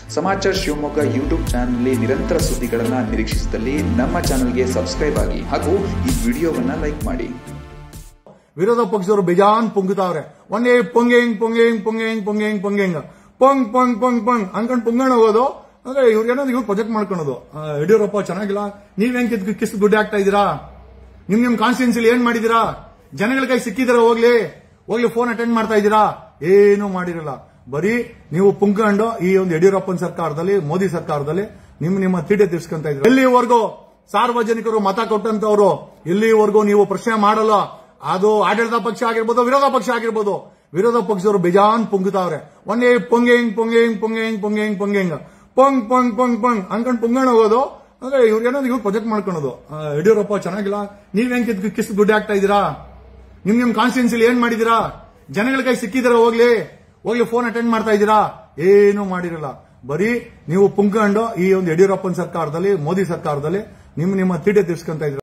ಸಮಾಚಾರ ಶಿವಮೊಗ್ಗ ಯೂಟ್ಯೂಬ್ ಚಾನಲ್ನಲ್ಲಿ ನಿರಂತರ ಸುದ್ದಿಗಳನ್ನು ನಿರೀಕ್ಷಿಸಿದಲ್ಲಿ ನಮ್ಮ ಚಾನಲ್ಗೆ ಸಬ್ಸ್ಕ್ರೈಬ್ ಆಗಿ ಹಾಗೂ ಈ ವಿಡಿಯೋವನ್ನ ಲೈಕ್ ಮಾಡಿ ವಿರೋಧ ಪಕ್ಷದವರು ಬೇಜಾನ್ ಪುಂಗುತ್ತಾವ್ರೆ ಒಂದೇ ಪೊಂಗೆಂಗ್ ಪೊಂಗೆಂಗ್ ಪೊಂಗೆಂಗ್ ಪೊಂಗೆಂಗ್ ಪೊಂಗೆಂಗ್ ಪೊಂಗ್ ಪೊಂಗ್ ಪೊಂಗ್ ಪೊಂಗ್ ಅನ್ಕೊಂಡ್ ಪುಂಗಣ ಹೋಗೋದು ಅಂದ್ರೆ ಇವ್ರಿಗೆ ಏನಾದ್ರು ಇವ್ರು ಪ್ರೊಜೆಕ್ಟ್ ಮಾಡ್ಕೊಳೋದು ಆ, ಯಡಿಯೂರಪ್ಪ ಚೆನ್ನಾಗಿಲ್ಲ ನೀವ್ ಹೆಂಗ್ ಕಿತ್ ಕಿಸ್ ದುಡ್ಡು ಹಾಕ್ತಾ ಇದೀರಾ ನಿಮ್ ನಿಮ್ ಕಾನ್ಸ್ಟಿಟ್ಯೂನ್ಸಿಲಿ ಏನ್ ಮಾಡಿದೀರಾ ಜನಗಳ ಕೈ ಸಿಕ್ಕಿದಾರ ಹೋಗ್ಲಿ ಹೋಗ್ಲಿ ಫೋನ್ ಅಟೆಂಡ್ ಮಾಡ್ತಾ ಇದೀರಾ ಏನು ಮಾಡಿರಲ್ಲ ಬರೀ ನೀವು ಪುಂಕೊಂಡು ಈ ಒಂದು ಯಡಿಯೂರಪ್ಪನ ಸರ್ಕಾರದಲ್ಲಿ ಮೋದಿ ಸರ್ಕಾರದಲ್ಲಿ ನಿಮ್ ನಿಮ್ಮ ತೀಟೆ ತೀರ್ಸ್ಕೊಂತ ಇದ್ರು ಎಲ್ಲಿವರೆಗೂ ಸಾರ್ವಜನಿಕರು ಮತ ಕೊಟ್ಟಂತವ್ರು ಇಲ್ಲಿವರೆಗೂ ನೀವು ಪ್ರಶ್ನೆ ಮಾಡಲ್ಲ ಅದು ಆಡಳಿತ ಪಕ್ಷ ಆಗಿರ್ಬೋದು ವಿರೋಧ ಪಕ್ಷ ಆಗಿರ್ಬೋದು ವಿರೋಧ ಪಕ್ಷದವರು ಬೇಜಾನ್ ಪುಂಗುತ್ತಾವ್ರೆ ಒಂದೇ ಪೊಂಗೆಂಗ್ ಪೊಂಗೆಂಗ್ ಪೊಂಗೆಂಗ್ ಪೊಂಗೆಂಗ್ ಪೊಂಗೆಂಗ್ ಪೊಂಗ್ ಪೊಂಗ್ ಪೊಂಗ್ ಪೊಂಗ್ ಅನ್ಕೊಂಡ್ ಪುಂಗಣ ಹೋಗೋದು ಅಂದ್ರೆ ಇವ್ರಿಗೆ ಏನಾದ್ರು ಇವ್ರು ಪ್ರೊಜೆಕ್ಟ್ ಮಾಡ್ಕೊಳೋದು ಆ, ಯಡಿಯೂರಪ್ಪ ಚೆನ್ನಾಗಿಲ್ಲ ನೀವ್ ಹೆಂಗ್ ಕಿತ್ ಕಿಸ್ ದುಡ್ಡು ಹಾಕ್ತಾ ಇದೀರಾ ನಿಮ್ ನಿಮ್ ಕಾನ್ಸ್ಟಿಟ್ಯೂನ್ಸಿಲಿ ಏನ್ ಮಾಡಿದೀರಾ ಜನಗಳ ಕೈ ಸಿಕ್ಕಿದಾರ ಹೋಗ್ಲಿ ಹೋಗ್ಲಿ ಫೋನ್ ಅಟೆಂಡ್ ಮಾಡ್ತಾ ಇದೀರಾ ಏನು ಮಾಡಿರಲ್ಲ ಬರೀ ನೀವು ಪುಂಕೊಂಡು ಈ ಒಂದು ಯಡಿಯೂರಪ್ಪನ ಸರ್ಕಾರದಲ್ಲಿ ಮೋದಿ ಸರ್ಕಾರದಲ್ಲಿ ನಿಮ್ ನಿಮ್ಮ ತೀಟೆ ತೀರ್ಸ್ಕೊಂತ ಇದ್ರ